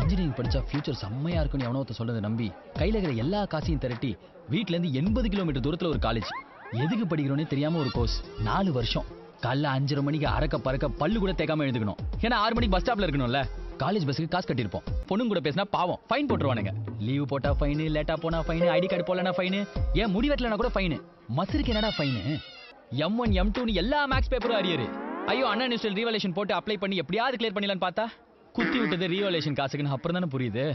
engineering படிச்சா future செம்மையா இருக்கும்னு எவனோ ஒருத்தன் சொல்றதை நம்பி கையில இருக்கிற எல்லா காசையும் திரட்டி வீட்ல இருந்து எண்பது கிலோமீட்டர் தூரத்துல ஒரு காலேஜ் எதுக்கு படிக்கிறோன்னே தெரியாம ஒரு கோர்ஸ் நாலு வருஷம் காலைல அஞ்சரை மணிக்கு அறக்க பறக்க பல்லு கூட தேக்காம எழுதுக்கணும் ஏன்னா ஆறு மணிக்கு பஸ் ஸ்டாப்ல இருக்கணும்ல காலேஜ் பஸ்ஸுக்கு காசு கட்டியிருப்போம் பொண்ணுங்க கூட பேசினா பாவம் ஃபைன் போட்டுருவானுங்க லீவு போட்டா ஃபைனு லேட்டா போனா ஃபைனு ஐடி கார்டு போலனா ஃபைனு ஏன் முடி வெட்டலனா கூட ஃபைனு மசருக்கு என்னடா ஃபைனு எம் ஒன் எம் டூன்னு எல்லா மேக்ஸ் பேப்பரும் அரியரு ஐயோ அண்ணா நியூஸ்டல் ரீவலேஷன் போட்டு அப்ளை பண்ணி எப்படியாவது கிளியர் பண்ணிடலான்னு பார்த்தா குத்தி விட்டது ரீவலேஷன் காசுக்குன்னு அப்புறம் தானே புரியுது